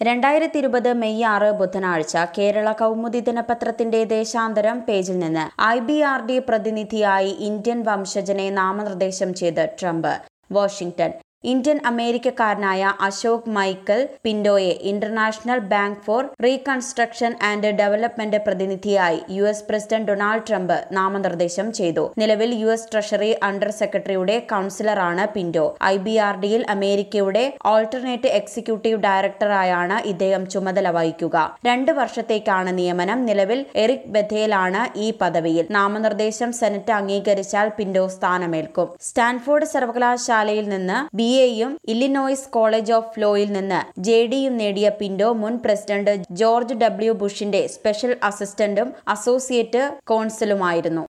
രണ്ടായിരത്തി ഇരുപത് മെയ് ആറ് ബുധനാഴ്ച കേരള കൗമുദി ദിനപത്രത്തിന്റെ ദേശാന്തരം പേജിൽ നിന്ന് ഐ ബി ആർ ഡി പ്രതിനിധിയായി ഇന്ത്യൻ വംശജനെ നാമനിർദ്ദേശം ചെയ്ത് ട്രംപ് വാഷിംഗ്ടൺ ഇന്ത്യൻ അമേരിക്കക്കാരനായ അശോക് മൈക്കൽ പിന്റോയെ international bank for reconstruction and development പ്രതിനിധിയായി U S president Donald Trump നാമനിർദ്ദേശം ചെയ്തു നിലവിൽ യു എസ് ട്രഷറി അണ്ടർ സെക്രട്ടറിയുടെ കൌൺസിലറാണ് പിന്റോ ഐ ബി ആർ ഡിയിൽ അമേരിക്കയുടെ ഓൾട്ടർനേറ്റ് എക്സിക്യൂട്ടീവ് ഡയറക്ടറായാണ് ഇദ്ദേഹം ചുമതല വഹിക്കുക രണ്ട് വർഷത്തേക്കാണ് നിയമനം നിലവിൽ എറിക് ബഥേലാണ് ഈ പദവിയിൽ നാമനിർദ്ദേശം സെനറ്റ് അംഗീകരിച്ചാൽ പിന്റോ സ്ഥാനമേൽക്കും സ്റ്റാൻഫോർഡ് സർവകലാശാലയിൽ നിന്ന് ബി എയും ഇല്ലിനോയ്സ് കോളേജ് ഓഫ് ലോയിൽ നിന്ന് ജെ ഡിയും നേടിയ പിന്റോ മുൻ പ്രസിഡന്റ് ജോർജ് ഡബ്ല്യു ബുഷിന്റെ സ്പെഷ്യൽ അസിസ്റ്റന്റും അസോസിയേറ്റ് കോൺസലുമായിരുന്നു